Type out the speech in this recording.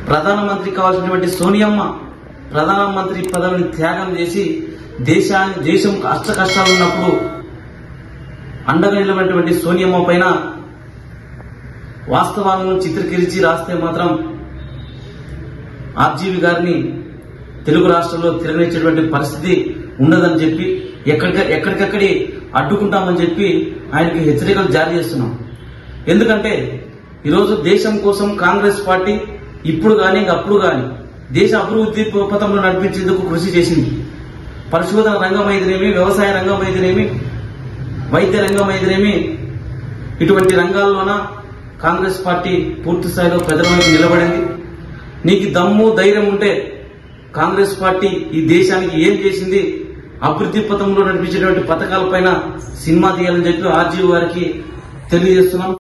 ప్రధానమంత్రి కావాల్సినటువంటి సోనియమ్మ ప్రధానమంత్రి పదవిని త్యాగం చేసి దేశాన్ని దేశం కష్ట కష్టాలు ఉన్నప్పుడు అండగా నిలబడినటువంటి సోనియమ్మ పైన వాస్తవాలను చిత్రీకరించి రాస్తే మాత్రం ఆర్జీవి గారిని తెలుగు రాష్ట్రంలో తిరగనిచ్చేటువంటి పరిస్థితి ఉండదని చెప్పి ఎక్కడిక ఎక్కడికక్కడి అడ్డుకుంటామని చెప్పి ఆయనకి హెచ్చరికలు జారీ చేస్తున్నాం ఎందుకంటే ఈరోజు దేశం కోసం కాంగ్రెస్ పార్టీ ఇప్పుడు కానీ అప్పుడు కానీ దేశ అభివృద్ధి పథంలో నడిపించేందుకు కృషి చేసింది పరిశోధన రంగం అయితేనేమి వ్యవసాయ రంగం అయితేనేమి వైద్య రంగం అయితేనేమి ఇటువంటి రంగాల్లోన కాంగ్రెస్ పార్టీ పూర్తి స్థాయిలో ప్రజల వైపు నిలబడింది నీకు దమ్ము ధైర్యం ఉంటే కాంగ్రెస్ పార్టీ ఈ దేశానికి ఏం చేసింది అభివృద్ధి పథంలో నడిపించేటువంటి పథకాలపైన సినిమా తీయాలని చెప్పి ఆర్జీవి గారికి తెలియజేస్తున్నాం